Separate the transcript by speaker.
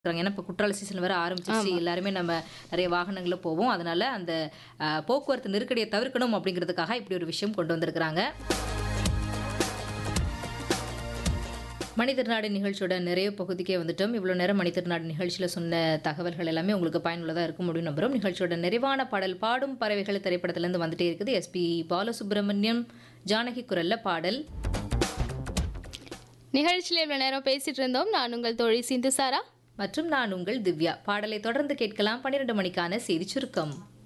Speaker 1: ஏன்னா இப்போ குற்றால சீசன் வேற ஆரம்பிச்சிருச்சு எல்லாருமே நம்ம நிறைய வாகனங்கள்ல போவோம் அதனால அந்த அஹ், போக்குவரத்து நெருக்கடியை தவிர்க்கணும் அப்படிங்கிறதுக்காக இப்படி ஒரு விஷயம் கொண்டு வந்திருக்கிறாங்க மனிதர்நாடு நிகழ்ச்சியோட நிறைய பகுதிக்கே வந்துட்டோம் இவ்வளோ நேரம் மனிதர்நாடு நிகழ்ச்சியில் சொன்ன தகவல்கள் எல்லாமே உங்களுக்கு பயனுள்ளதாக இருக்கும் முடியும் நம்புறோம் நிகழ்ச்சியோட நிறைவான பாடல் பாடும் பறவைகள் திரைப்படத்திலேருந்து வந்துட்டே இருக்குது எஸ்பி பாலசுப்ரமணியம் ஜானகி குரல்ல பாடல்
Speaker 2: நிகழ்ச்சியில் இவ்வளோ நேரம் பேசிட்டு இருந்தோம் நான் உங்கள் தோழி சிந்து சாரா
Speaker 1: மற்றும் நான் உங்கள் திவ்யா பாடலை தொடர்ந்து கேட்கலாம் பன்னிரண்டு மணிக்கான செய்தி சுருக்கம்